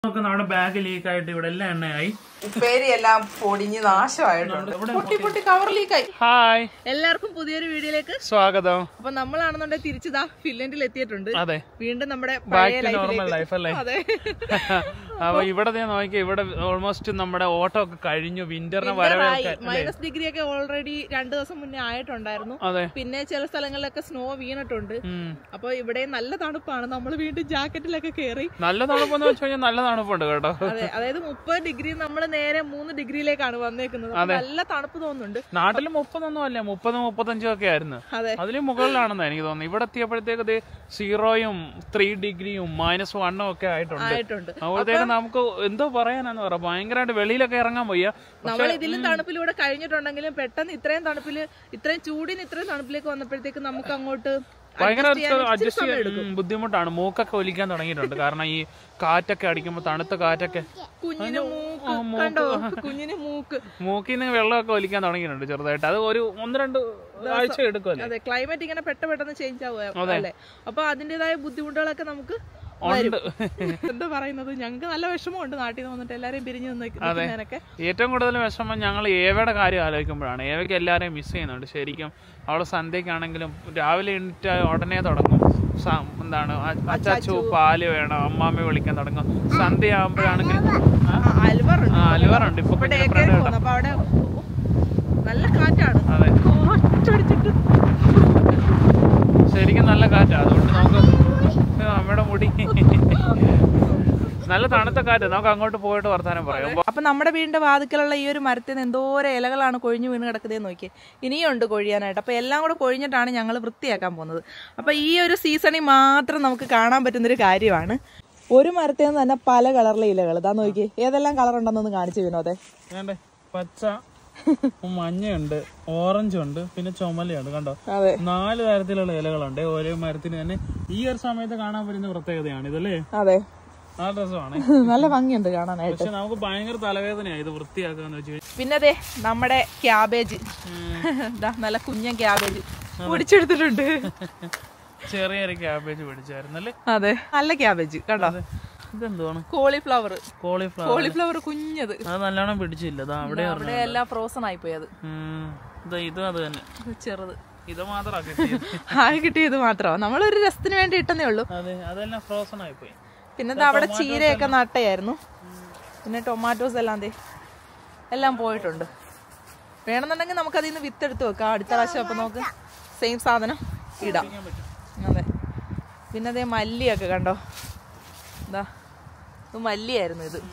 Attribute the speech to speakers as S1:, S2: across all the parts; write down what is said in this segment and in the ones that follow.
S1: നമുക്ക് നമ്മുടെ bag leak ആയിട്ട് ഇവിടെ എല്ലാം എണ്ണയായി
S2: ഉപ്പേരി എല്ലാം പൊടിഞ്ഞ് നാശമായിട്ടുണ്ട് പൊട്ടി പൊട്ടി കവർ ലീക്കായി
S1: ഹായ്
S2: എല്ലാവർക്കും പുതിയൊരു വീഡിയോയിലേക്ക്
S1: സ്വാഗതം
S2: അപ്പൊ നമ്മളാണെന്നുണ്ടെങ്കിൽ തിരിച്ചതാ ഫിൻലൻഡിൽ എത്തിയിട്ടുണ്ട്
S1: അതെ
S2: വീണ്ടും നമ്മുടെ
S1: ബാക്ക്
S2: പഴയ
S1: ടു നോർമൽ
S2: ലൈഫിലേക്ക്
S1: ലൈഫ് അല്ലേ
S2: അതെ
S1: അപ്പൊ ഇവിടെ ദേ നോക്കി ഇവിടെ ഓൾമോസ്റ്റ് നമ്മുടെ ഓട്ടോ ഒക്കെ കഴിഞ്ഞു വിന്ററിന് വരവേൽക്കാൻ
S2: മൈനസ് ഡിഗ്രി ഒക്കെ ഓൾറെഡി രണ്ടു ദിവസം മുന്നേ ആയിട്ടുണ്ടായിരുന്നു
S1: അതെ
S2: പിന്നെ ചില സ്ഥലങ്ങളിലൊക്കെ സ്നോ വീണിട്ടുണ്ട്
S1: ഉം.
S2: അപ്പൊ ഇവിടെ നല്ല തണുപ്പാണ് നമ്മൾ വീണ്ടും ജാക്കറ്റിലൊക്കെ കയറി
S1: നല്ല തണുപ്പെന്ന് വെച്ച് കഴിഞ്ഞാൽ നല്ല തണുപ്പുണ്ട് കേട്ടോ
S2: അതെ അതായത് മുപ്പത് ഡിഗ്രി നമ്മൾ നേരെ മൂന്ന് ഡിഗ്രിയിലേക്കാണ് വന്നേക്കുന്നത് അപ്പൊ നല്ല തണുപ്പ് തോന്നുന്നുണ്ട്
S1: നാട്ടിൽ മുപ്പതൊന്നും അല്ല മുപ്പത് മുപ്പത്തഞ്ചും ഒക്കെ ആയിരുന്നു
S2: അതെ
S1: അതിലും മുകളിലാണെന്ന് എനിക്ക് തോന്നുന്നു ഇവിടെ എത്തിയപ്പോഴത്തേക്ക് ഇത് സീറോയും ത്രീ ഡിഗ്രിയും മൈനസ് വണ്ണും ഒക്കെ ആയിട്ടുണ്ട്
S2: ആയിട്ടുണ്ട്
S1: അപ്പോഴത്തേക്ക് നമുക്ക് എന്തോ പറയാനാന്ന് പറ ഭയങ്കരമായിട്ട് വെളിയിലൊക്കെ ഇറങ്ങാൻ വയ്യ
S2: നമ്മൾ ഇതിലും തണുപ്പിലൂടെ കഴിഞ്ഞിട്ടുണ്ടെങ്കിലും പെട്ടെന്ന് ഇത്രയും തണുപ്പില് ഇത്രയും ചൂടിന് ഇത്രയും തണുപ്പിലേക്ക് വന്നപ്പോഴത്തേക്ക് നമുക്ക് അങ്ങോട്ട്
S1: ഭയങ്കര
S2: adjust ചെയ്യാൻ ഇച്ചിരി
S1: അഡ്ജസ്റ്റ്
S2: സമയം
S1: ചെയ്യാൻ ഉം, ബുദ്ധിമുട്ടാണ് മൂക്കൊക്കെ ഒലിക്കാൻ തുടങ്ങിയിട്ടുണ്ട് കാരണം ഈ കാറ്റൊക്കെ അടിക്കുമ്പോൾ തണുത്ത കാറ്റൊക്കെ
S2: കുഞ്ഞിന് മൂക്ക് കണ്ടോ കുഞ്ഞിന് മൂക്ക്
S1: മൂക്കിൽ നിന്ന് വെള്ളമൊക്കെ ഒലിക്കാൻ തുടങ്ങിയിട്ടുണ്ട് ചെറുതായിട്ട് അത് ഒരു ഒന്ന് രണ്ട് ആഴ്ച എടുക്കുമല്ലേ
S2: അതെ ക്ലൈമറ്റ് ഇങ്ങനെ പെട്ട പെട്ടെന്ന് ചേഞ്ച് ആവുക അല്ലേ അപ്പൊ അതിന്റേതായ ബുദ്ധിമുട്ടുകളൊക്കെ നമുക്ക്
S1: ഉണ്ട്
S2: എന്താ പറയുന്നത് ഞങ്ങൾക്ക് നല്ല വിഷമമുണ്ട് നാട്ടിൽ നിന്ന് വന്നിട്ട് എല്ലാരെയും പിരിഞ്ഞു നിൽക്കുന്നതിനൊക്കെ
S1: ഏറ്റവും കൂടുതൽ വിഷമം ഞങ്ങൾ ഏവയുടെ കാര്യം ആലോചിക്കുമ്പോഴാണ് ഏവയ്ക്ക് എല്ലാവരെയും മിസ് ചെയ്യുന്നുണ്ട് ശരിക്കും അവളെ സന്ധ്യക്കാണെങ്കിലും രാവിലെ എണീറ്റ് ഉടനെ തുടങ്ങും സ- എന്താണ് അ- അച്ചാച്ചു പാല് വേണം അമ്മാമ്മ വിളിക്കാൻ തുടങ്ങും സന്ധ്യ ആകുമ്പോഴാണെങ്കിലും
S2: അൽവറുണ്ട്
S1: അലുവാറുണ്ട് ഇപ്പൊ
S2: ഇവിടെ
S1: കുഞ്ഞിനെ
S2: ഏക്കറി
S1: friend
S2: പോകുന്നു അപ്പൊ അവിടെ നല്ല കാറ്റാണ്
S1: അതെ
S2: കാറ്റടിച്ചിട്ട്
S1: ശരിക്കും നല്ല കാറ്റാ അതുകൊണ്ട് നമുക്ക് അമ്മയുടെ മുടി നല്ല തണുത്ത കാറ്റ് നമുക്ക് അങ്ങോട്ട് പോയിട്ട് വർത്താനം പറയാം
S2: അപ്പൊ നമ്മുടെ വീടിന്റെ വാതിക്കലുള്ള ഈ ഒരു മരത്തിൽ നിന്ന് എന്തോരം ഇലകളാണ് കൊഴിഞ്ഞു വീണ് കിടക്കുന്നത് നോക്കി ഇനിയും ഉണ്ട് കൊഴിയാനായിട്ട് അപ്പൊ എല്ലാം കൂടെ കൊഴിഞ്ഞിട്ടാണ് ഞങ്ങൾ വൃത്തിയാക്കാൻ പോകുന്നത് അപ്പൊ ഈ ഒരു സീസണിൽ മാത്രം നമുക്ക് കാണാൻ പറ്റുന്നൊരു കാര്യമാണ് ഒരു മരത്തിൽ നിന്ന് തന്നെ പല കളറിലെ ഇലകൾ ഇതാ നോക്കി ഏതെല്ലാം കളർ ഉണ്ടെന്നൊന്ന് കാണിച്ചു വിനോദേ
S1: വേണ്ടേ പച്ച മഞ്ഞയുണ്ട് ഓറഞ്ച് ഉണ്ട് പിന്നെ ചുമലയുണ്ട് കണ്ടോ
S2: അതെ
S1: നാല് തരത്തിലുള്ള ഇലകളുണ്ട് ഓരോ മരത്തിന് തന്നെ ഈ ഒരു സമയത്ത് കാണാൻ പറ്റുന്ന പ്രത്യേകതയാണ് ഇതല്ലേ
S2: അതെ
S1: ആ രസമാണ്
S2: നല്ല ഭംഗിയുണ്ട് കാണാനായിട്ട്
S1: പക്ഷെ നമുക്ക് ഭയങ്കര തലവേദനയാണ് ഇത് വൃത്തിയാക്കാന്ന് വെച്ച് കഴിഞ്ഞാൽ
S2: പിന്നെ അതെ നമ്മുടെ ക്യാബേജ് ഇതാ നല്ല കുഞ്ഞൻ ക്യാബേജ് പൊടിച്ചെടുത്തിട്ടുണ്ട്
S1: ചെറിയൊരു ക്യാബേജ് പിടിച്ചായിരുന്നല്ലേ
S2: അതെ നല്ല ക്യാബേജ് കണ്ടോ
S1: ഇതെന്തുവാണ്
S2: കോളിഫ്ലവർ
S1: കോളിഫ്ലവർ
S2: കോളിഫ്ലവർ കുഞ്ഞത്
S1: അത് നല്ലോണം പിടിച്ചില്ല അതാ അവിടെ
S2: അവിടെ എല്ലാം ഫ്രോസൺ ആയി പോയത്
S1: ഉം. ഇത് ഇതും അത് തന്നെ
S2: ചെറുത്
S1: ഇത് മാത്രമാണ് കിട്ടിയത്
S2: ആകെ കിട്ടിയത് മാത്രമോ നമ്മളൊരു രസത്തിന് വേണ്ടി ഇട്ടെന്നേ ഉള്ളൂ
S1: അതെ അതെല്ലാം ഫ്രോസൺ ആയിപ്പോയി
S2: പിന്നെ ദാ അവിടെ ചീരയൊക്കെ നട്ടയായിരുന്നു പിന്നെ ടൊമാറ്റോസ് എല്ലാം ദേ എല്ലാം പോയിട്ടുണ്ട് വേണമെന്നുണ്ടെങ്കിൽ നമുക്ക് അതിൽ നിന്ന് വിത്തെടുത്ത് വെക്കാം അടുത്ത പ്രാവശ്യം അപ്പൊ നമുക്ക് സെയിം സാധനം ഇടാം അതെ പിന്നെ അതേ മല്ലിയൊക്കെ കണ്ടോ എന്താ ഇത് മല്ലിയായിരുന്നു ഇത്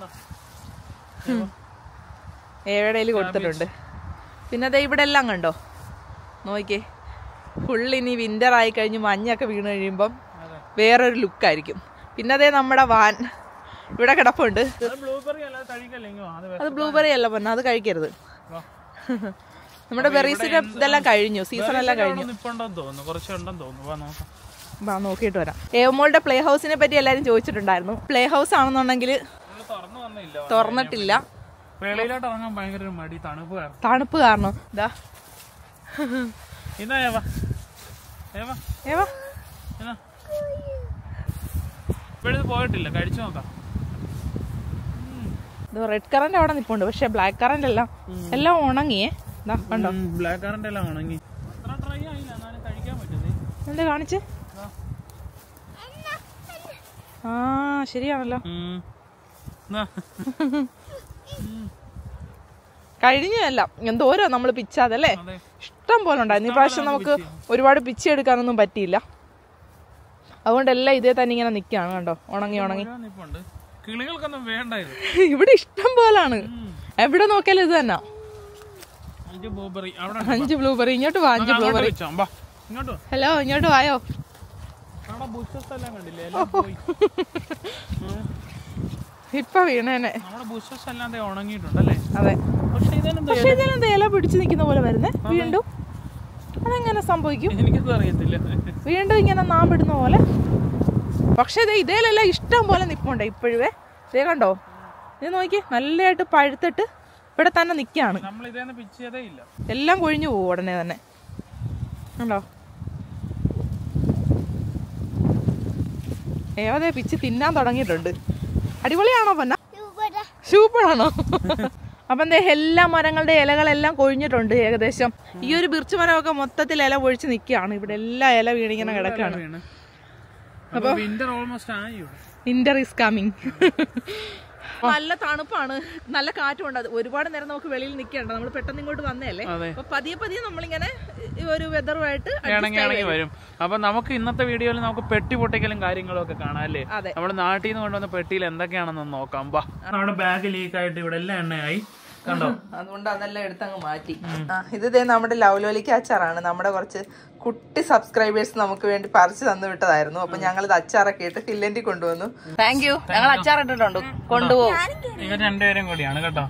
S2: ഏഴടയിൽ കൊടുത്തിട്ടുണ്ട് പിന്നെ അതേ ഇവിടെ എല്ലാം കണ്ടോ നോക്കിയേ ഫുൾ ഇനി വിന്റർ ആയി കഴിഞ്ഞ് മഞ്ഞൊക്കെ വീണ് കഴിയുമ്പം വേറൊരു ലുക്കായിരിക്കും പിന്നെ അതേ നമ്മുടെ വാൻ ഇവിടെ കിടപ്പുണ്ട്
S1: ബ്ലൂബെറി അല്ലാതെ കഴിക്കല്ലെങ്കിൽ അത്
S2: അത് ബ്ലൂബെറി അല്ല പൊന്ന അത് കഴിക്കരുത് നമ്മുടെ ബെറീസിന്റെ ഇതെല്ലാം കഴിഞ്ഞു സീസൺ എല്ലാം കഴിഞ്ഞു
S1: നിപ്പുണ്ടെന്ന് തോന്നുന്നു കുറച്ചുണ്ടെന്ന് തോന്നുന്നു വാ നോക്കാം
S2: വാ നോക്കിയിട്ട് വരാം ഏമോളുടെ പ്ലേ ഹൗസിനെ പറ്റി എല്ലാരും ചോദിച്ചിട്ടുണ്ടായിരുന്നു പ്ലേ ഹൗസ് ആണെന്നുണ്ടെങ്കിൽ
S1: ഇത് തുറന്നു വന്നില്ല
S2: തുറന്നിട്ടില്ല
S1: വെളിയിലോട്ട് ഇറങ്ങാൻ ഭയങ്കര ഒരു മടി തണുപ്പ് കാരണം
S2: തണുപ്പ് കാരണം ഇതാ
S1: ഇന്നാ ഏവാ ഏവാ
S2: ഏവാ
S1: എന്നാ ഇപ്പോഴിത് പോയിട്ടില്ല കഴിച്ചു നോക്കാം
S2: ഇത് റെഡ് കറന്റ് അവിടെ നിൽപ്പുണ്ട് പക്ഷെ ബ്ലാക്ക് കറന്റ് എല്ലാം എല്ലാം ഉണങ്ങിയേ ഇതാ കണ്ടോ
S1: ബ്ലാക്ക് കറണ്ട് എല്ലാം ഉണങ്ങി അത്ര ട്രൈ ആയില്ല എന്നാലും കഴിക്കാൻ പറ്റുന്നേ
S2: എന്താ കാണിച്ച് ആ ശരിയാണല്ലോ കഴിഞ്ഞല്ല എന്തോരോ നമ്മൾ പിച്ചാതല്ലേ
S1: അതെ
S2: ഇഷ്ടം പോലെ ഉണ്ടായിരുന്നു ഈ പ്രാവശ്യം നമുക്ക് ഒരുപാട് പിച്ചെടുക്കാനൊന്നും പറ്റിയില്ല അതുകൊണ്ട് എല്ലാം ഇതേ തന്നെ ഇങ്ങനെ നിൽക്കുകയാണ് കണ്ടോ ഉണങ്ങി ഉണങ്ങി
S1: ഓരോ നിപ്പുണ്ട് കിളികൾക്കൊന്നും വേണ്ട ഇത്
S2: ഇവിടെ ഇഷ്ടം പോലാണ് എവിടെ നോക്കിയാലും ഇത് തന്നെ
S1: അഞ്ച് ബോബറി അവിടെ
S2: അഞ്ച് ബ്ലൂബെറി ഇങ്ങോട്ട് വാ അഞ്ച്
S1: അങ്ങോട്ട് വെച്ചോ ബാ ഇങ്ങോട്ട് വാ.
S2: ഹലോ ഇങ്ങോട്ട് വായോ
S1: അവിടെ ബുഷസ് എല്ലാം കണ്ടില്ലേ എല്ലാം പോയി ഉം.
S2: ഇപ്പൊ വീണേനെ
S1: നമ്മുടെ ബുഷസ് എല്ലാം ദേ ഉണങ്ങിയിട്ടുണ്ടല്ലേ
S2: അതെ
S1: പക്ഷെ ഇതെന്താ
S2: പക്ഷെ ഇതിനെന്താ ഇല പിടിച്ചു നിൽക്കുന്ന പോലെ വരുന്നേ വീണ്ടും അതെങ്ങനെ സംഭവിക്കും
S1: എനിക്കത് അറിയത്തില്ല
S2: വീണ്ടും ഇങ്ങനെ നാമ്പിടുന്ന പോലെ പക്ഷെ ഇത് ഇതേലെല്ലാം ഇഷ്ടം പോലെ നിപ്പുണ്ട് ഇപ്പോഴുവേ ഇതേ കണ്ടോ ഇത് നോക്കി നല്ലതായിട്ട് പഴുത്തിട്ട് ഇവിടെ തന്നെ നിൽക്കുകയാണ്
S1: നമ്മൾ ഇതേന്ന് പിച്ച് ചെയ്തേ ഇല്ല
S2: എല്ലാം കൊഴിഞ്ഞു പോകും ഉടനെ തന്നെ കണ്ടോ ഏവതേ പിച്ച് തിന്നാൻ തുടങ്ങിയിട്ടുണ്ട് അടിപൊളിയാണോ പൊന്ന സൂപ്പറാണോ അപ്പം ദേ എല്ലാ മരങ്ങളുടെ ഇലകളെല്ലാം കൊഴിഞ്ഞിട്ടുണ്ട് ഏകദേശം ഈ ഒരു ബിർച്ച് മരമൊക്കെ മൊത്തത്തിൽ ഇല പൊഴിച്ച് നിൽക്കുകയാണ് ഇവിടെ എല്ലാ ഇല വീണിങ്ങനെ കിടക്കാണ്
S1: വീണ് അപ്പൊ വിന്റർ ഓൾമോസ്റ്റ് ആയി ഇവിടെ.
S2: വിന്റർ ഈസ് കമ്മിങ് നല്ല തണുപ്പാണ് നല്ല കാറ്റും ഉണ്ട് അത് ഒരുപാട് നേരം നമുക്ക് വെളിയിൽ നിൽക്കണ്ട നമ്മൾ പെട്ടെന്ന് ഇങ്ങോട്ട് വന്നതല്ലേ
S1: അതെ
S2: അപ്പൊ പതിയെ പതിയെ നമ്മളിങ്ങനെ ഈ ഒരു വെതറുമായിട്ട്
S1: ഇണങ്ങി ഇണങ്ങി വരും അപ്പൊ നമുക്ക് ഇന്നത്തെ വീഡിയോയിൽ നമുക്ക് പെട്ടി പൊട്ടിക്കലും കാര്യങ്ങളും ഒക്കെ കാണാം അല്ലേ
S2: അതെ.
S1: നമ്മൾ നാട്ടിൽ നിന്ന് കൊണ്ടുവന്ന പെട്ടിയിൽ എന്തൊക്കെയാണെന്ന് നോക്കാം ബാ നമ്മുടെ ബാഗ് ലീക്ക് ആയിട്ട് ഇവിടെ എല്ലാം എണ്ണയായി കണ്ടോ
S2: അതുകൊണ്ട് അതെല്ലാം എടുത്തങ്ങ് മാറ്റി ആ, ഇത് ദേ നമ്മുടെ ലവ്ലോലിക്ക് അച്ചാറാണ് നമ്മുടെ കുറച്ച് കുട്ടി സബ്സ്ക്രൈബേഴ്സ് നമുക്ക് വേണ്ടി പറിച്ചു തന്നു വിട്ടതായിരുന്നു അപ്പൊ ഞങ്ങൾ ഇത് അച്ചാറൊക്കെ ഇട്ട് ഫില്ലന്റി കൊണ്ടുവന്നു താങ്ക് യു ഞങ്ങൾ അച്ചാർ ഇട്ടിട്ടുണ്ട് കൊണ്ടുപോകും
S1: ഇവർ രണ്ടുപേരും കൂടിയാണ് കേട്ടോ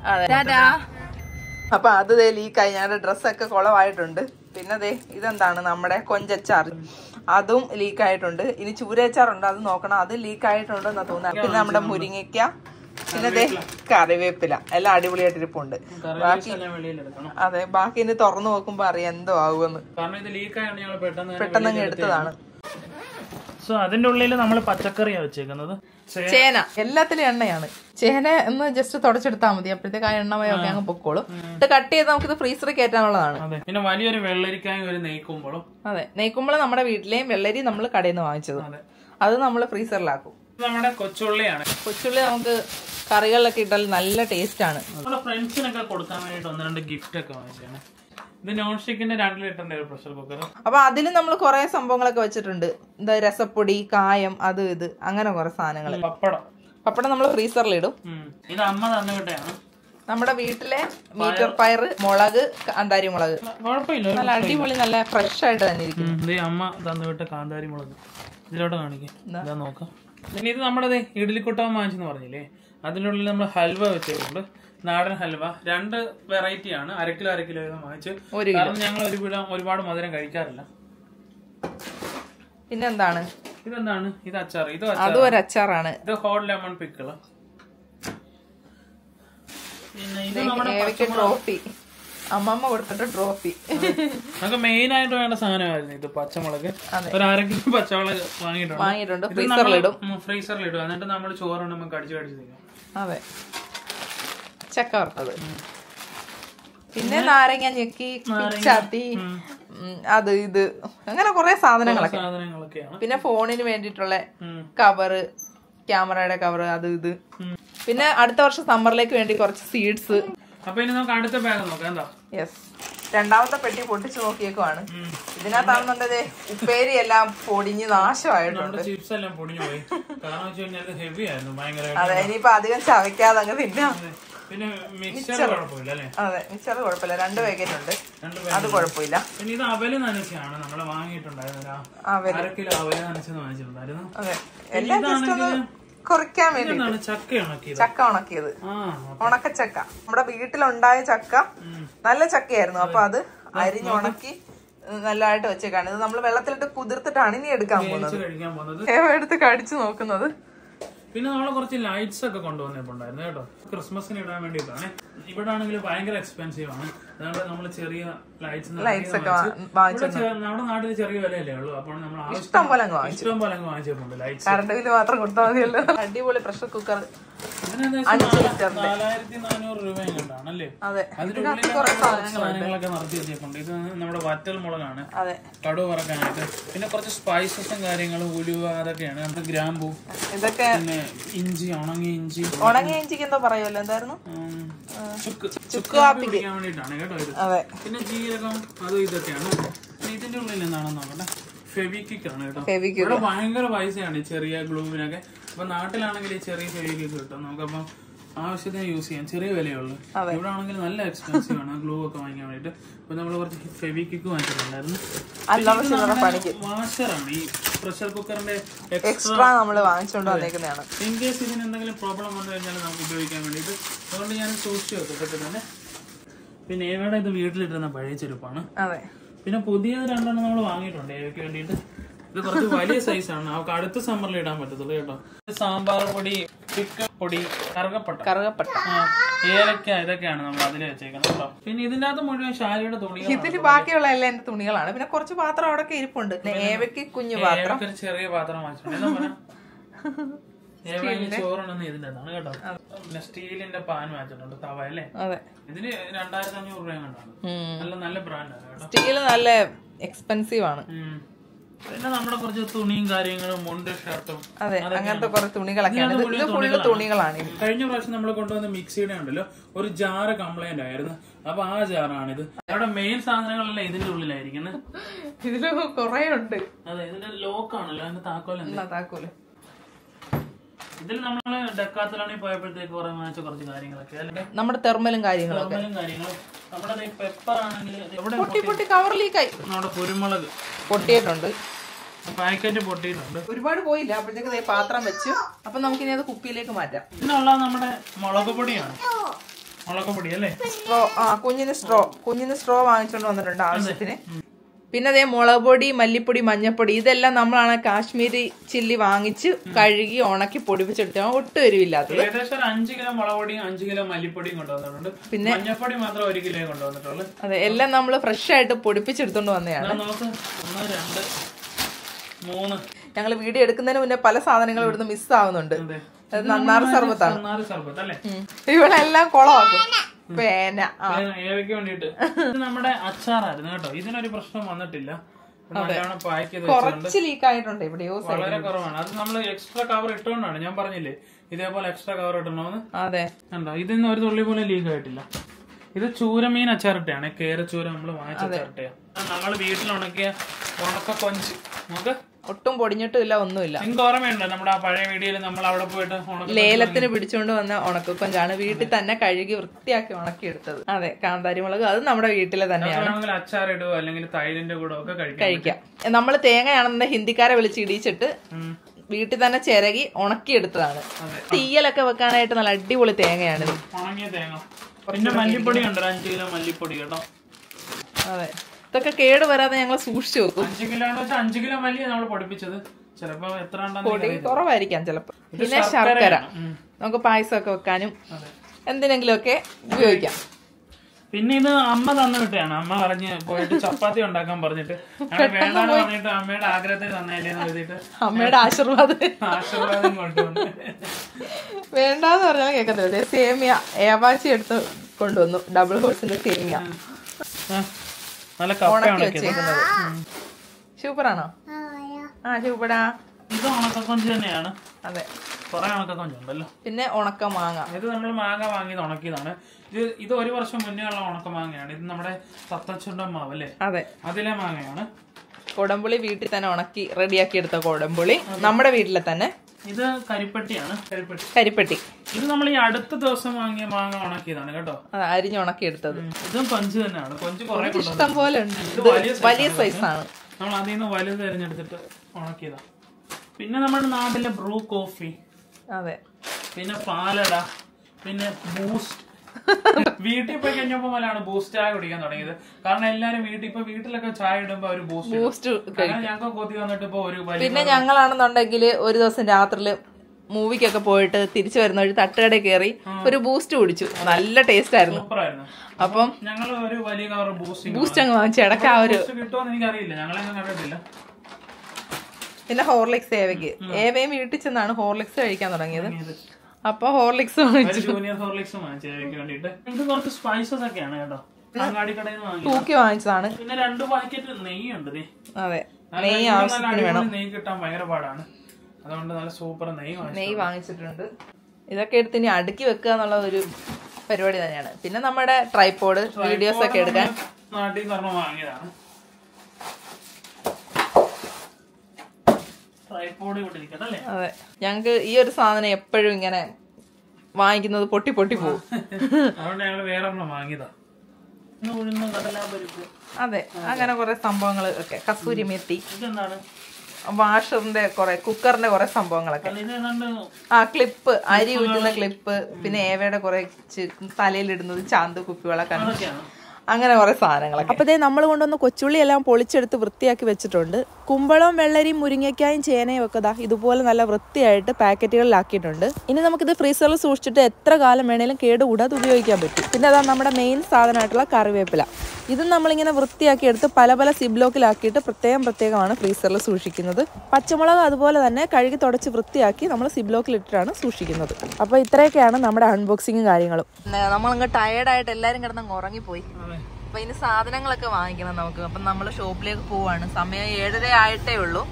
S2: അപ്പൊ അത് ദേ ലീക്കായി ഞങ്ങളുടെ ഡ്രസ്സൊക്കെ കുളമായിട്ടുണ്ട് പിന്നെ ദേ ഇതെന്താണ് നമ്മുടെ കൊഞ്ചച്ചാർ അതും ലീക്ക് ആയിട്ടുണ്ട് ഇനി ചൂരച്ചാറുണ്ട് അത് നോക്കണം അത് ലീക്ക് ആയിട്ടുണ്ടെന്നാ തോന്നുന്നത് പിന്നെ നമ്മുടെ മുരിങ്ങയ്ക്ക പിന്നെ ദേ കറിവേപ്പില എല്ലാം അടിപൊളിയായിട്ട് ഇരിപ്പുണ്ട് ബാക്കി
S1: എല്ലാം വെളിയിലെടുക്കണം
S2: അതെ ബാക്കി ഇനി തുറന്നു നോക്കുമ്പോ അറിയാം എന്തോ ആകുമെന്ന്
S1: കാരണം ഇത് ലീക്ക് ആയതുകൊണ്ട് ഞങ്ങൾ പെട്ടെന്ന് തന്നെ
S2: പെട്ടെന്ന് അങ്ങ് എടുത്തതാണ്
S1: സോ അതിന്റെ ഉള്ളിൽ നമ്മൾ പച്ചക്കറിയാണ് വെച്ചേക്കുന്നത് ചേ-
S2: ചേന എല്ലാത്തിലും എണ്ണയാണ് ചേന ഒന്ന് ജസ്റ്റ് തുടച്ചെടുത്താൽ മതി അപ്പോഴത്തേക്ക് ആ എണ്ണമയൊക്കെ അങ്ങ് പൊക്കോളും ഇത് കട്ട് ചെയ്ത് നമുക്കിത് ഫ്രീസറിൽ കയറ്റാനുള്ളതാണ്
S1: അതെ പിന്നെ വലിയൊരു വെള്ളരിക്കായും ഒരു നെയ്ക്കുമ്പോഴും
S2: അതെ നെയ്ക്കുമ്പോൾ നമ്മുടെ വീട്ടിലെയും വെള്ളരി നമ്മൾ കടയിൽ നിന്ന് വാങ്ങിച്ചത്
S1: അതെ
S2: അത് നമ്മൾ ഫ്രീസറിലാക്കും
S1: ഇത് നമ്മുടെ കൊച്ചുള്ളിയാണ്
S2: കൊച്ചുള്ളി നമുക്ക് കറികളിലൊക്കെ ഇട്ടാൽ നല്ല ടേസ്റ്റ് ആണ്
S1: നമ്മുടെ ഫ്രണ്ട്സിനൊക്കെ കൊടുക്കാൻ വേണ്ടിട്ട് ഒന്ന് രണ്ട് ഗിഫ്റ്റ് ഒക്കെ വാങ്ങിച്ചാണ് ഇത് നോൺ സ്റ്റിക്കിന്റെ രണ്ട് ലിറ്ററിന്റെ ഒരു പ്രഷർ കുക്കർ
S2: അപ്പൊ അതിലും നമ്മൾ കുറെ സംഭവങ്ങളൊക്കെ വെച്ചിട്ടുണ്ട് എന്താ രസപ്പൊടി കായം അത് ഇത് അങ്ങനെ കുറെ സാധനങ്ങൾ
S1: പപ്പടം
S2: പപ്പടം നമ്മൾ ഫ്രീസറിലിടും
S1: ഉം. ഇത് അമ്മ തന്നുവിട്ടയാണ്
S2: നമ്മുടെ വീട്ടിലെ മീറ്റർ പയർ മുളക് കാന്താരി മുളക്
S1: കുഴപ്പമില്ല ഒരു
S2: നല്ല അടിപൊളി നല്ല ഫ്രഷ് ആയിട്ട് തന്നെ ഇരിക്കും
S1: ഉം, ഇത് അമ്മ തന്നുവിട്ട കാന്താരി മുളക് ഇതിലോട്ട് കാണിക്കാം ഇതാ നോക്കാം പിന്നെ ഇത് നമ്മുടെ ഇഡലിക്കുട്ടം വാങ്ങിച്ചെന്ന് പറഞ്ഞില്ലേ അതിനുള്ളിൽ നമ്മൾ ഹൽവ വെച്ചിട്ടുണ്ട് നാടൻ ഹൽവ രണ്ട് വെറൈറ്റി ആണ് അര കിലോ അര കിലോ വീതം വാങ്ങിച്ച്
S2: ഒരു
S1: കാരണം ഞങ്ങൾ ഒരുപാട് ഒരുപാട് മധുരം കഴിക്കാറില്ല
S2: പിന്നെന്താണ്
S1: ഇതെന്താണ് ഇത് അച്ചാർ ഇത് അച്ചാർ
S2: അതും ഒരു അച്ചാറാണ്
S1: ഇത് ഹോട്ട് ലെമൺ പിക്കിള് പിന്നെ ഇത് നമ്മുടെ
S2: ഏവയ്ക്ക് ട്രോഫി അമ്മമ്മ കൊടുത്തിട്ട് ട്രോഫി
S1: നമുക്ക് മെയിൻ ആയിട്ട് വേണ്ട സാധനമായിരുന്നു ഇത് പച്ചമുളക് ഒരു അര കിലോ പച്ചമുളക് വാങ്ങിയിട്ടുണ്ട്
S2: വാങ്ങിയിട്ടുണ്ട് ഫ്രീസറിലിടും
S1: ഫ്രീസറിൽ ഇടും എന്നിട്ട് നമ്മൾ ചോറ് നമുക്ക് കടിച്ചു കടിച്ചു തിന്നും
S2: അതെ ചക്ക വറുത്തത് പിന്നെ നാരങ്ങ ഞെക്കി പിച്ചാത്തി ഉം, അത് ഇത് അങ്ങനെ കുറെ സാധനങ്ങളൊക്കെ
S1: സാധനങ്ങളൊക്കെയാണ്
S2: പിന്നെ ഫോണിന് വേണ്ടിയിട്ടുള്ള
S1: ഉം.
S2: കവറ് ക്യാമറയുടെ കവർ അത് ഇത് പിന്നെ അടുത്ത വർഷം സമ്മറിലേക്ക് വേണ്ടി കുറച്ച് സീഡ്സ്
S1: അപ്പൊ ഇനി നമുക്ക് അടുത്ത ബാഗ് നോക്കാം എന്താ
S2: യെസ് രണ്ടാമത്തെ പെട്ടി പൊട്ടിച്ചു നോക്കിയേക്കുവാണ് ഇതിനകത്താണെന്നുണ്ടത് ഉപ്പേരി എല്ലാം പൊടിഞ്ഞ് നാശമായിട്ടുണ്ട്
S1: നമ്മുടെ ചിപ്സ് എല്ലാം പൊടിഞ്ഞു പോയി കാരണം വെച്ച് കഴിഞ്ഞാൽ ഇത് ഹെവി ആയിരുന്നു ഭയങ്കരമായിട്ട്
S2: അതെ ഇനിയിപ്പോ അധികം ചവയ്ക്കാതെ അങ്ങ് തിന്നാം
S1: പിന്നെ മിക്സർ കുഴപ്പമില്ല അല്ലേ
S2: അതെ മിച്ചത് കുഴപ്പമില്ല രണ്ട് പാക്കറ്റ് ഉണ്ട്
S1: രണ്ട്
S2: അത് കുഴപ്പമില്ല
S1: പിന്നെ ഇത് അവല് നനച്ചാണ് നമ്മൾ വാങ്ങിയിട്ടുണ്ടായിരുന്നില്ല
S2: അവല്.
S1: അര കിലോ അവല് നനച്ചെന്ന് വാങ്ങിച്ചിട്ടുണ്ടായിരുന്നു
S2: അതെ എല്ലാം ജസ്റ്റ് ഒന്ന് കുറയ്ക്കാൻ വേണ്ടി
S1: എന്താണ് ചക്ക ഉണക്കിയത്
S2: ചക്ക ഉണക്കിയത്
S1: ആ
S2: ഉണക്കച്ചക്ക നമ്മുടെ വീട്ടിലുണ്ടായ ചക്ക നല്ല ചക്കയായിരുന്നു അപ്പൊ അത് അരിഞ്ഞുണക്കി നല്ലതായിട്ട് വെച്ചേക്കാണ് ഇത് നമ്മൾ വെള്ളത്തിലിട്ട് കുതിർത്തിട്ടാണ് ഇനി എടുക്കാൻ പോകുന്നത്
S1: കഴിച്ച് കഴിക്കാൻ പോകുന്നത്
S2: ഹേവ എടുത്ത് കടിച്ചു നോക്കുന്നത്
S1: പിന്നെ നമ്മൾ കുറച്ച് ലൈറ്റ്സ് ഒക്കെ കൊണ്ടുവന്നിട്ടുണ്ടായിരുന്നു കേട്ടോ ക്രിസ്മസിന് ഇടാൻ വേണ്ടിയിട്ടാണ് ഇവിടെ ആണെങ്കിൽ ഭയങ്കര എക്സ്പെൻസീവ് ആണ് അതുകൊണ്ട് നമ്മൾ ചെറിയ ലൈറ്റ്സ്
S2: ലൈറ്റ്സ് ഒക്കെ വാ- വാങ്ങിച്ചു
S1: നമ്മുടെ നാട്ടിൽ ചെറിയ വിലയല്ലേ ഉള്ളൂ അപ്പോൾ നമ്മൾ ആവശ്യം
S2: ഇഷ്ടം പോലെ അങ്ങ് വാങ്ങിച്ചു
S1: ഇഷ്ടം പോലെ അങ്ങ് വാങ്ങിച്ചിട്ടുണ്ട് ലൈറ്റ്സ്
S2: കറണ്ട് ബില്ല് മാത്രം കൊടുത്താൽ മതിയല്ലോ അടിപൊളി പ്രഷർ കുക്കർ
S1: നാലായിരത്തി നാനൂറ് രൂപ കണ്ടാണ് അല്ലേ
S2: അതെ
S1: അതിനുള്ളിൽ
S2: കുറെ
S1: സാധനങ്ങളൊക്കെ നിറച്ച് വെച്ചിട്ടുണ്ട് ഇത് നമ്മുടെ വറ്റൽ മുളകാണ്
S2: അതെ
S1: കടുവ് വറക്കാനായിട്ട് പിന്നെ കുറച്ച് സ്പൈസസും കാര്യങ്ങളും ഉലുവ അതൊക്കെയാണ് നമുക്ക് ഗ്രാമ്പൂ
S2: ഇതൊക്കെ
S1: പിന്നെ ഇഞ്ചി ഉണങ്ങിയ ഇഞ്ചി
S2: ഉണങ്ങിയ ഇഞ്ചിക്ക് എന്തോ പറയുമല്ലോ എന്തായിരുന്നു
S1: ഉം, ചുക്ക്
S2: ചുക്ക്
S1: കാപ്പി കുടിക്കാൻ വേണ്ടിയിട്ടാണ് കേട്ടോ ഇത്
S2: അതെ
S1: പിന്നെ ജീരകം അതും ഇതൊക്കെയാണ് പിന്നെ ഇതിന്റെ ഉള്ളിൽ എന്താണെന്ന് നോക്കട്ടെ ഫെവിക്വിക് ആണ് കേട്ടോ
S2: ഫെവിക്വിക്.
S1: ഇവിടെ ഭയങ്കര പൈസയാണ് ഈ ചെറിയ ഗ്ലൂവിനൊക്കെ അപ്പൊ നാട്ടിലാണെങ്കിൽ ഈ ചെറിയ ഫെവിക്വിക് കിട്ടും നമുക്കപ്പം ആവശ്യത്തിന് യൂസ് ചെയ്യാം ചെറിയ വിലയുള്ളൂ ഇവിടെ ആണെങ്കിൽ നല്ല എക്സ്പെൻസീവ് ആണ് ഗ്ലൂ ഒക്കെ വാങ്ങിക്കാൻ വേണ്ടിയിട്ട് അപ്പൊ നമ്മൾ കുറച്ച് ഫെവിക്വിക് വാങ്ങിച്ചിട്ടുണ്ടായിരുന്നു
S2: അല്ലറ ചില്ലറ പണിക്ക്
S1: വാഷറാണ് ഈ പ്രഷർ കുക്കറിന്റെ
S2: എക്സ്ട്രാ നമ്മൾ വാങ്ങിച്ചുകൊണ്ട് വന്നേക്കുന്നതാണ്
S1: ഇൻ കേസ് ഇതിന് എന്തെങ്കിലും പ്രോബ്ലം വന്നു കഴിഞ്ഞാൽ നമുക്ക് ഉപയോഗിക്കാൻ വേണ്ടിയിട്ട് അതുകൊണ്ട് ഞാൻ സൂക്ഷിച്ചു വെക്കട്ടെ തന്നെ പിന്നെ ഏവയുടെ ഇത് വീട്ടിലിട്ടിരുന്ന പഴയ ചെരുപ്പാണ്
S2: അതെ
S1: പിന്നെ പുതിയ രണ്ടെണ്ണം നമ്മൾ വാങ്ങിയിട്ടുണ്ട് ഏവയ്ക്ക് വേണ്ടിയിട്ട് ഇത് കുറച്ച് വലിയ സൈസാണ് നമുക്ക് അടുത്ത സമ്മറിൽ ഇടാൻ പറ്റത്തുള്ളൂ കേട്ടോ ഇത് സാമ്പാർ പൊടി ചിക്കൻ പൊടി കറുകപ്പട്ട
S2: കറുകപ്പട്ട
S1: ആ, ഏലക്ക ഇതൊക്കെയാണ് നമ്മൾ അതിൽ വെച്ചേക്കുന്നത് കേട്ടോ പിന്നെ ഇതിൻ്റെ അകത്ത് മുഴുവൻ ശാലിയുടെ തുണികളാണ്
S2: ഇതില് ബാക്കിയുള്ള എല്ലാം എന്റെ തുണികളാണ് പിന്നെ കുറച്ച് പാത്രം അവിടെ ഇരിപ്പുണ്ട് പിന്നെ ഏവയ്ക്ക് കുഞ്ഞു പാത്രം
S1: ഏവയ്ക്ക് ഒരു ചെറിയ പാത്രം വാങ്ങിച്ചിട്ടുണ്ട് എന്താ പറയാ ഏവയ്ക്ക് ചോറുണ്ടെന്ന് ഇതിന്റെ അതാണ് കേട്ടോ പിന്നെ സ്റ്റീലിന്റെ പാൻ വാങ്ങിച്ചിട്ടുണ്ട് തവ അല്ലേ
S2: അതെ
S1: ഇതിന് രണ്ടായിരത്തി അഞ്ഞൂറ് രൂപ കണ്ടാണ്
S2: ഉം.
S1: നല്ല നല്ല ബ്രാൻഡാണ് കേട്ടോ
S2: സ്റ്റീല് നല്ല എക്സ്പെൻസീവ് ആണ്
S1: ഉം. പിന്നെ നമ്മുടെ കുറച്ച് തുണിയും കാര്യങ്ങളും മുണ്ട് ഷർട്ടും
S2: അതെ അങ്ങനത്തെ കുറെ തുണികളൊക്കെയാണ് ഇത് ഇത് ഫുള്ള് തുണികളാണ് ഇത്.
S1: കഴിഞ്ഞ പ്രാവശ്യം നമ്മൾ കൊണ്ടുവന്ന മിക്സിയുടെ ഉണ്ടല്ലോ ഒരു ജാറ് കംപ്ലൈന്റ് ആയിരുന്നു അപ്പൊ ആ ജാറാണിത് അവിടെ മെയിൻ സാധനങ്ങളെല്ലാം ഇതിന്റെ ഉള്ളിലായിരിക്കുന്നത്
S2: ഇതില് കൊറേ ഉണ്ട്
S1: അതെ ഇതിന്റെ ലോക്കാണല്ലോ അതിന്റെ താക്കോൽ
S2: എന്നാ താക്കോല്
S1: ഇതിൽ നമ്മള് ഡെക്കാത്തലാണി പോയപ്പോഴത്തേക്ക് കുറെ വാങ്ങിച്ച കുറച്ച് കാര്യങ്ങളൊക്കെ അല്ലെ
S2: നമ്മുടെ തെർമലും കാര്യങ്ങളൊക്കെ
S1: നോർമലും കാര്യങ്ങളും നമ്മുടെ പെപ്പർ ആണെങ്കിൽ എവിടെ
S2: പൊട്ടി പൊട്ടി കവർ ലീക്കായി
S1: നമ്മുടെ കുരുമുളക്
S2: പൊട്ടിയിട്ടുണ്ട്
S1: പാക്കറ്റ് പൊട്ടിയിട്ടുണ്ട്
S2: ഒരുപാട് പോയില്ല അപ്പോഴത്തേക്ക് ദേ പാത്രം വെച്ചു അപ്പൊ നമുക്കിനി അത് കുപ്പിയിലേക്ക് മാറ്റാം
S1: പിന്നുള്ള നമ്മുടെ മുളക് പൊടിയാണ് മുളക് പൊടി അല്ലേ
S2: സ്ട്രോ ആ കുഞ്ഞിന് സ്ട്രോ കുഞ്ഞിന് സ്ട്രോ വാങ്ങിച്ചോണ്ട് വന്നിട്ടുണ്ട് ആവശ്യത്തിന് പിന്നെ അതേ മുളക് പൊടി മല്ലിപ്പൊടി മഞ്ഞപ്പൊടി ഇതെല്ലാം നമ്മളാണ് കാശ്മീരി ചില്ലി വാങ്ങിച്ച് കഴുകി ഉണക്കി പൊടിപ്പിച്ചെടുത്ത ഒട്ടും എരിവില്ലാത്തത്
S1: ഏകദേശം ഒരു അഞ്ച് കിലോ മുളക് പൊടിയും അഞ്ച് കിലോ മല്ലിപ്പൊടിയും കൊണ്ടുവന്നിട്ടുണ്ട്
S2: പിന്നെ-
S1: മഞ്ഞപ്പൊടി മാത്രം ഒരു കിലോ കൊണ്ടുവന്നിട്ടുള്ളൂ
S2: അതെ എല്ലാം നമ്മൾ ഫ്രഷ് ആയിട്ട് പൊടിപ്പിച്ചെടുത്തോണ്ട് വന്നതാണ്
S1: എന്നാ നോക്ക് ഒന്ന് രണ്ട് മൂന്ന്
S2: ഞങ്ങൾ വീഡിയോ എടുക്കുന്നതിന് മുന്നേ പല സാധനങ്ങളും ഇവിടുന്ന് മിസ് ആവുന്നുണ്ട്
S1: അതെ
S2: അത് നന്നാറ് സർബത്താണ്
S1: നന്നാറ് സർബത്ത് അല്ലേ
S2: ഇവളെല്ലാം കുളമാക്കും പേന ആ
S1: ഏവയ്ക്ക് വേണ്ടിട്ട് ഇത് നമ്മുടെ അച്ചാറായിരുന്നു കേട്ടോ ഇതിനൊരു പ്രശ്നം വന്നിട്ടില്ല നല്ലോണം പാക്ക് ചെയ്ത് വെച്ചിട്ടുണ്ട്
S2: കുറച്ച് ലീക്ക് ആയിട്ടുണ്ട് എവിടെയോ side.
S1: വളരെ കുറവാണ് അത് നമ്മൾ എക്സ്ട്രാ കവർ ഇട്ടുകൊണ്ടാണ് ഞാൻ പറഞ്ഞില്ലേ ഇതേപോലെ എക്സ്ട്രാ കവർ ഇടണമെന്ന്
S2: അതെ
S1: കണ്ടോ ഇതിന്ന് ഒരു തുള്ളി പോലും ലീക്ക് ആയിട്ടില്ല ഇത് ചൂരമീൻ അച്ചാറിട്ടയാണ് കേരച്ചൂര നമ്മൾ വാങ്ങിച്ച അച്ചാറിട്ടയാണ് നമ്മൾ വീട്ടിൽ ഉണക്കിയ ഉണക്ക കൊഞ്ച് നമുക്ക്
S2: ഒട്ടും പൊടിഞ്ഞിട്ടും ഇല്ല ഒന്നുമില്ല
S1: നിങ്ങൾക്ക് ഓർമ്മയുണ്ടോ നമ്മുടെ ആ പഴയ വീഡിയോയിൽ നമ്മൾ അവിടെ പോയിട്ട് ഉണക്ക
S2: ലേലത്തിന് പിടിച്ചുകൊണ്ട് വന്ന ഉണക്കക്കൊഞ്ചാണ് വീട്ടിൽ തന്നെ കഴുകി വൃത്തിയാക്കി ഉണക്കിയെടുത്തത് അതെ കാന്താരി മുളക് അത് നമ്മുടെ വീട്ടിലെ തന്നെയാണ്
S1: വേണമെങ്കിൽ അച്ചാർ ഇടുവോ അല്ലെങ്കിൽ തൈരിന്റെ കൂടെ ഒക്കെ കഴിക്കാം
S2: കഴിക്കാം നമ്മൾ തേങ്ങയാണെന്ന് ഹിന്ദിക്കാരെ വിളിച്ച് ഇടിച്ചിട്ട്
S1: ഉം.
S2: വീട്ടിൽ തന്നെ ചിരകി ഉണക്കിയെടുത്തതാണ് തീയലൊക്കെ വെക്കാനായിട്ട് നല്ല അടിപൊളി തേങ്ങയാണിത്
S1: ഉണങ്ങിയ തേങ്ങ പിന്നെ മല്ലിപ്പൊടി ഉണ്ട് ഒരു അഞ്ച് കിലോ മല്ലിപ്പൊടി കേട്ടോ
S2: അതെ ഇതൊക്കെ കേട് വരാതെ ഞങ്ങൾ സൂക്ഷിച്ചു വെക്കും
S1: അഞ്ച് കിലോ എന്ന് വെച്ചാൽ അഞ്ച് കിലോ മല്ലിയ നമ്മൾ പൊടിപ്പിച്ചത് ചിലപ്പോ എത്ര ഉണ്ടെന്ന്
S2: പൊടി
S1: എനിക്കറിയില്ല.
S2: കുറവായിരിക്കാം ചിലപ്പോൾ
S1: ഇത്
S2: പിന്നെ ശർക്കര
S1: ശർക്കരയാണ്. ഉം.
S2: നമുക്ക് പായസമൊക്കെ വെക്കാനും
S1: അതെ
S2: എന്തിനെങ്കിലുമൊക്കെ ഉപയോഗിക്കാം
S1: പിന്നെ ഇത് അമ്മ തന്നു വിട്ടയാണ് അമ്മ പറഞ്ഞ് പോയിട്ട് ചപ്പാത്തി ഉണ്ടാക്കാൻ പറഞ്ഞിട്ട് ഞങ്ങൾ വേണ്ടാന്ന് പറഞ്ഞിട്ട് അമ്മയുടെ ആഗ്രഹത്തിൽ തന്നല്ലേ എന്ന് എഴുതിയിട്ട്
S2: അമ്മയുടെ ആശീർവാദം
S1: ആശീർവാദം കൊണ്ടുവന്നു
S2: വേണ്ടാന്ന് പറഞ്ഞാൽ കേൾക്കത്തില്ല ദേ സേമിയ ഏവാച്ചി എടുത്ത് കൊണ്ടുവന്നു ഡബിൾ ഹോഴ്സിന്റെ സേമിയ
S1: ആ, നല്ല കപ്പ
S2: ഉണക്കി
S1: ഉണക്കിയത്
S2: വെച്ചേക്കുന്നത് സൂപ്പറാണോ ആ സൂപ്പറാ
S1: ഇത് ഉണക്കക്കൊഞ്ച് തന്നെയാണ്
S2: അതെ
S1: കുറെ ഉണക്കക്കൊഞ്ചുണ്ടല്ലോ
S2: പിന്നെ ഉണക്ക മാങ്ങ
S1: ഇത് നമ്മൾ മാങ്ങ വാങ്ങിയത് ഉണക്കിയതാണ് ഇത് ഇത് ഒരു വർഷം മുന്നേ ഉള്ള ഉണക്ക മാങ്ങയാണ് ഇത് നമ്മുടെ തത്തച്ചുണ്ടൻ മാവ് അല്ലേ
S2: അതെ
S1: അതിലെ മാങ്ങയാണ്
S2: കൊടമ്പുളി വീട്ടിൽ തന്നെ ഉണക്കി റെഡിയാക്കി എടുത്ത കൊടമ്പുളി നമ്മുടെ വീട്ടിലെ തന്നെ
S1: ഇത് കരിപ്പെട്ടിയാണ് കരിപ്പെട്ടി
S2: കരിപ്പെട്ടി
S1: ഇത് നമ്മൾ ഈ അടുത്ത ദിവസം വാങ്ങിയ മാങ്ങ ഉണക്കിയതാണ് കേട്ടോ
S2: അത് അരിഞ്ഞ് ഉണക്കി എടുത്തത്
S1: ഇതും പഞ്ച് തന്നെയാണ് കൊഞ്ച് കുറെ കൊണ്ടുവന്നു
S2: ഇഷ്ടം പോലെ ഉണ്ട്
S1: ഇത്
S2: ഇത്
S1: വലിയ
S2: വലിയ സൈസാണ്
S1: നമ്മൾ അതിൽ നിന്ന് വലുത് തിരഞ്ഞെടുത്തിട്ട് ഉണക്കിയതാ പിന്നെ നമ്മുടെ നാട്ടിലെ ബ്രൂ കോഫി
S2: അതെ
S1: പിന്നെ പാലട പിന്നെ ബൂസ്റ്റ് വീട്ടിൽ പോയി കഴിഞ്ഞപ്പോ മുതലാണ് ബൂസ്റ്റ് ചായ കുടിക്കാൻ തുടങ്ങിയത് കാരണം എല്ലാരും വീട്ടിൽ ഇപ്പൊ വീട്ടിലൊക്കെ ചായ ഇടുമ്പോ ഒരു ബൂസ്റ്റ്
S2: ബൂസ്റ്റ്
S1: അങ്ങനെ ഞങ്ങൾക്ക് കൊതി വന്നിട്ട് ഇപ്പൊ ഒരു വലിയ
S2: പിന്നെ ഞങ്ങളാണെന്നുണ്ടെങ്കിൽ ഒരു ദിവസം രാത്രിയിൽ മൂവിക്കൊക്കെ പോയിട്ട് തിരിച്ചു വരുന്ന വഴി തട്ടുകടയിൽ കയറി ഒരു ബൂസ്റ്റ് കുടിച്ചു നല്ല ടേസ്റ്റ് ആയിരുന്നു
S1: സൂപ്പറായിരുന്നു
S2: അപ്പം
S1: ഞങ്ങൾ ഒരു വലിയ കവർ ബൂസ്റ്റ്
S2: ബൂസ്റ്റ് അങ്ങ് വാങ്ങിച്ചു ഇടയ്ക്ക് ആ ഒരു
S1: ബൂസ്റ്റ് കിട്ടുമെന്ന് എനിക്കറിയില്ല ഞങ്ങളെങ്ങനെ കണ്ടിട്ടില്ല
S2: പിന്നെ ഹോർലിക്സ് ഏവയ്ക്ക് ഏവയും വീട്ടിൽ ചെന്നാണ് ഹോർലിക്സ് കഴിക്കാൻ തുടങ്ങിയത്
S1: ഇത്
S2: അപ്പൊ ഹോർലിക്സ് വാങ്ങിച്ചു
S1: ഒരു ജൂനിയർ ഹോർലിക്സ് വാങ്ങിച്ചു ചേവിക്ക് വേണ്ടിട്ട് ഇത് കുറച്ച് സ്പൈസസ് ഒക്കെയാണ് കേട്ടോ അങ്ങാടി കടയിൽ നിന്ന് വാങ്ങി
S2: തൂക്കി വാങ്ങിച്ചതാണ്
S1: പിന്നെ രണ്ട് പാക്കറ്റ് നെയ്യുണ്ട് ദേ
S2: അതെ
S1: നല്ല
S2: നെയ്യ്
S1: നല്ല
S2: ആവശ്യത്തിന്
S1: അടിപൊളി
S2: വേണം
S1: നെയ്യ് കിട്ടാൻ ഭയങ്കര പാടാണ് അതുകൊണ്ട് നല്ല സൂപ്പർ നെയ്യ് വാങ്ങിച്ചു
S2: നെയ്യ് വാങ്ങിച്ചിട്ടുണ്ട് ഇതൊക്കെ എടുത്ത് ഇനി അടുക്കി വെക്കുക എന്നുള്ള ഒരു പരിപാടി തന്നെയാണ് പിന്നെ നമ്മുടെ ട്രൈപോഡ് വീഡിയോസ് ഒക്കെ എടുക്കാൻ
S1: നാട്ടിൽ നിന്ന് പറഞ്ഞ വാങ്ങിയതാണ് ട്രൈപോഡ് ഇവിടെ ഇരിക്കട്ടെ അല്ലേ
S2: അതെ ഞങ്ങക്ക് ഈ ഒരു സാധനം എപ്പോഴും ഇങ്ങനെ വാങ്ങിക്കുന്നത് പൊട്ടി പൊട്ടി പോകും
S1: അതുകൊണ്ട് ഞങ്ങൾ വേറെ ഒരെണ്ണം വാങ്ങിയതാ ഇന്ന് ഉഴുന്ന് കടലാ പരിപ്പ്
S2: അതെ അങ്ങനെ കുറെ സംഭവങ്ങൾ ഒക്കെ കസൂരി മെത്തി
S1: ഇതെന്താണ്
S2: വാഷറിന്റെ കുറെ കുക്കറിന്റെ കുറെ സംഭവങ്ങളൊക്കെ
S1: അല്ല ഇത് ഏതാണ്ട്
S2: ആ ക്ലിപ്പ് അരി ഊറ്റുന്ന ക്ലിപ്പ് പിന്നെ ഏവയുടെ കുറെ ചി- തലയിലിടുന്നത് ചാന്ത് കുപ്പികളൊക്കെ
S1: അതൊക്കെയാണ്
S2: അങ്ങനെ കുറെ സാധനങ്ങളൊക്കെ അപ്പൊ നമ്മൾ കൊണ്ടുവന്ന് കൊച്ചുള്ളി എല്ലാം പൊളിച്ചെടുത്ത് വൃത്തിയാക്കി വെച്ചിട്ടുണ്ട് കുമ്പളവും വെള്ളരിയും മുരിങ്ങയ്ക്കായും ചേനയും ഒക്കെ ദാ ഇതുപോലെ നല്ല വൃത്തിയായിട്ട് പാക്കറ്റുകളിലാക്കിയിട്ടുണ്ട് ഇനി നമുക്കിത് ഫ്രീസറിൽ സൂക്ഷിച്ചിട്ട് എത്ര കാലം വേണേലും കേടുകൂടാതെ ഉപയോഗിക്കാൻ പറ്റും പിന്നെ അതാ നമ്മുടെ മെയിൻ സാധനമായിട്ടുള്ള കറിവേപ്പില ഇതും നമ്മളിങ്ങനെ വൃത്തിയാക്കി എടുത്ത് പല പല സിബ്ലോക്കിലാക്കിയിട്ട് പ്രത്യേകം പ്രത്യേകമാണ് ഫ്രീസറിൽ സൂക്ഷിക്കുന്നത് പച്ചമുളക് അതുപോലെ തന്നെ കഴുകി തുടച്ച് വൃത്തിയാക്കി നമ്മൾ സിബ്ലോക്കിൽ ഇട്ടിട്ടാണ് സൂക്ഷിക്കുന്നത് അപ്പോൾ ഇത്രയൊക്കെയാണ് നമ്മുടെ അൺബോക്സിങ്ങും കാര്യങ്ങളും നമ്മളങ്ങ് ടയേർഡായിട്ട് എല്ലാവരും കിടന്നങ്ങ് ഉറങ്ങിപ്പോയി അപ്പൊ ഇനി സാധനങ്ങളൊക്കെ വാങ്ങിക്കണം നമുക്ക് അപ്പം നമ്മൾ ഷോപ്പിലേക്ക് പോവാണ് സമയം ഏഴര ആയിട്ടേ ഉള്ളൂ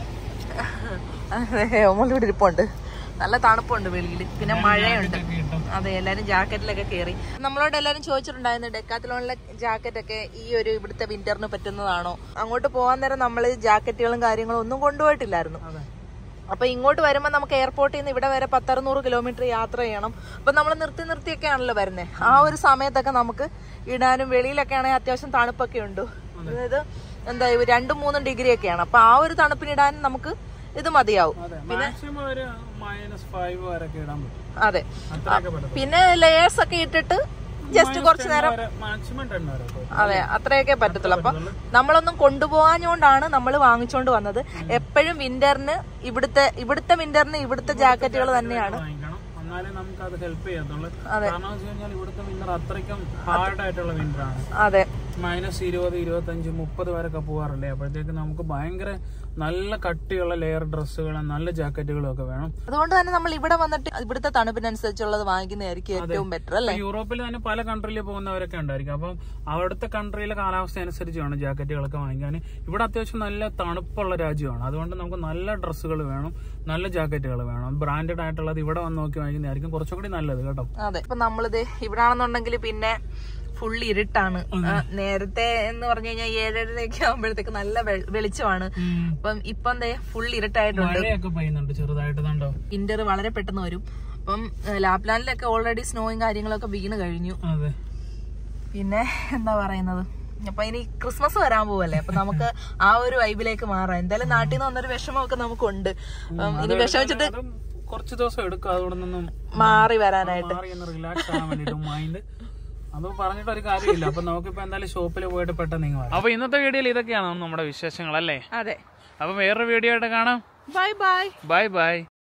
S2: അതെ ഒമ്മളിവിടെ ഇരിപ്പുണ്ട് നല്ല തണുപ്പുണ്ട് വെളിയിൽ പിന്നെ മഴയുണ്ട് അതെ എല്ലാരും ജാക്കറ്റിലൊക്കെ കയറി നമ്മളോട് എല്ലാരും ചോദിച്ചിട്ടുണ്ടായിരുന്നു ഡെക്കാത്തിലുള്ള ജാക്കറ്റ് ഒക്കെ ഈ ഒരു ഇവിടുത്തെ വിന്ററിന് പറ്റുന്നതാണോ അങ്ങോട്ട് പോകാൻ നേരം നമ്മൾ ജാക്കറ്റുകളും കാര്യങ്ങളും ഒന്നും കൊണ്ടുപോയിട്ടില്ലായിരുന്നു അപ്പൊ ഇങ്ങോട്ട് വരുമ്പോൾ നമുക്ക് എയർപോർട്ടിൽ നിന്ന് ഇവിടെ വരെ പത്തറുന്നൂറ് കിലോമീറ്റർ യാത്ര ചെയ്യണം അപ്പൊ നമ്മൾ നിർത്തി നിർത്തിയൊക്കെ ആണല്ലോ വരുന്നത് ആ ഒരു സമയത്തൊക്കെ നമുക്ക് ഇടാനും വെളിയിലൊക്കെ ആണെങ്കിൽ അത്യാവശ്യം തണുപ്പൊക്കെ ഉണ്ട് അതായത് എന്താ ഇവ രണ്ടും മൂന്നും ഡിഗ്രി ഒക്കെയാണ് അപ്പൊ ആ ഒരു തണുപ്പിനിടാൻ നമുക്ക് ഇത് മതിയാവും
S1: മാക്സിമം ഒരു മൈനസ് ഫൈവ് വരെയൊക്കെ ഇടാൻ പറ്റും
S2: അതെ
S1: അത്രയൊക്കെ പറ്റും
S2: പിന്നെ ലെയേഴ്സ് ഒക്കെ ഇട്ടിട്ട് ജസ്റ്റ് കുറച്ച് നേരം
S1: മാക്സിമം ടെൻ വരെ ഒക്കെ.
S2: അതെ അത്രയൊക്കെ പറ്റത്തുള്ളൂ അപ്പൊ നമ്മളൊന്നും കൊണ്ടുപോകാഞ്ഞോണ്ടാണ് നമ്മൾ വാങ്ങിച്ചോണ്ട് വന്നത് എപ്പോഴും വിന്ററിന് ഇവിടുത്തെ ഇവിടുത്തെ വിന്ററിന് ഇവിടുത്തെ ജാക്കറ്റുകൾ തന്നെയാണ്
S1: വാങ്ങിക്കണം എന്നാലേ നമുക്ക് അത് ഹെൽപ്പ് ചെയ്യത്തുള്ളൂ കാരണം എന്ന് വെച്ച് കഴിഞ്ഞാൽ ഇവിടുത്തെ വിന്റർ അത്രയ്ക്കും ഹാർഡ് ആയിട്ടുള്ള വിന്റർ ആണ്
S2: അതെ
S1: മൈനസ് ഇരുപത് ഇരുപത്തഞ്ച് മുപ്പത് വരെയൊക്കെ പോകാറില്ലേ അപ്പോഴത്തേക്ക് നമുക്ക് ഭയങ്കര നല്ല കട്ടിയുള്ള ലെയർ ഡ്രസ്സുകളും നല്ല ജാക്കറ്റുകളും ഒക്കെ വേണം
S2: അതുകൊണ്ട് തന്നെ നമ്മൾ ഇവിടെ വന്നിട്ട് ഇവിടുത്തെ തണുപ്പിനനുസരിച്ചുള്ളത് വാങ്ങിക്കുന്നതായിരിക്കും ഏറ്റവും ബെറ്റർ അല്ലേ
S1: ഇപ്പൊ യൂറോപ്പിൽ തന്നെ പല കൺട്രിയിൽ പോകുന്നവരൊക്കെ ഉണ്ടായിരിക്കും അപ്പം അവിടുത്തെ കൺട്രിയിലെ കാലാവസ്ഥ അനുസരിച്ച് വേണം ജാക്കറ്റുകളൊക്കെ വാങ്ങിക്കാൻ ഇവിടെ അത്യാവശ്യം നല്ല തണുപ്പുള്ള രാജ്യമാണ് അതുകൊണ്ട് നമുക്ക് നല്ല ഡ്രസ്സുകൾ വേണം നല്ല ജാക്കറ്റുകൾ വേണം ബ്രാൻഡഡ് ആയിട്ടുള്ളത് ഇവിടെ വന്ന് നോക്കി വാങ്ങിക്കുന്നതായിരിക്കും കുറച്ചുകൂടി നല്ലത് കേട്ടോ
S2: അതെ ഇപ്പൊ നമ്മളിത് ഇവിടെ ആണെന്നുണ്ടെങ്കിൽ പിന്നെ ഫുൾ ഇരുട്ടാണ് ആ, നേരത്തെ എന്ന് പറഞ്ഞു കഴിഞ്ഞാൽ ഏഴരയൊക്കെ ആകുമ്പോഴത്തേക്ക് നല്ല വെ- വെളിച്ചമാണ് അപ്പം ഇപ്പം ദേ ഫുൾ ഇരുട്ടായിട്ടുണ്ട്
S1: മഴയൊക്കെ പെയ്യുന്നുണ്ട് ചെറുതായിട്ട് കണ്ടോ
S2: വിന്റർ വളരെ പെട്ടെന്ന് വരും അപ്പം ഏഹ്, ലാപ്ലാൻഡിലൊക്കെ ഓൾറെഡി സ്നോയും കാര്യങ്ങളൊക്കെ വീണ് കഴിഞ്ഞു
S1: അതെ
S2: പിന്നെ എന്താ പറയുന്നത് അപ്പൊ ഇനി ക്രിസ്മസ് വരാൻ പോവല്ലേ അപ്പൊ നമുക്ക് ആ ഒരു വൈബിലേക്ക് മാറാം എന്തായാലും നാട്ടിൽ നിന്ന് വന്നൊരു വിഷമമൊക്കെ നമുക്കുണ്ട് അപ്പം ഇനി വിഷമിച്ചിട്ട്
S1: അതും കുറച്ച് ദിവസം എടുക്കും അതുകൊണ്ട് നിന്നും
S2: മാറി വരാനായിട്ട്
S1: മാറി ഒന്ന് റിലാക്സ് ആകാൻ വേണ്ടിട്ട് മൈൻഡ് അത് പറഞ്ഞിട്ട് ഒരു കാര്യമില്ല അപ്പൊ നമുക്കിപ്പോ എന്തായാലും ഷോപ്പിൽ പോയിട്ട് പെട്ടെന്ന് നിങ്ങൾ അപ്പൊ ഇന്നത്തെ വീഡിയോയിൽ ഇതൊക്കെയാണ് നമ്മുടെ വിശേഷങ്ങൾ അല്ലേ
S2: അതെ
S1: അപ്പൊ വേറൊരു വീഡിയോ ആയിട്ട് കാണാം
S2: ബൈ ബൈ
S1: ബൈ ബൈ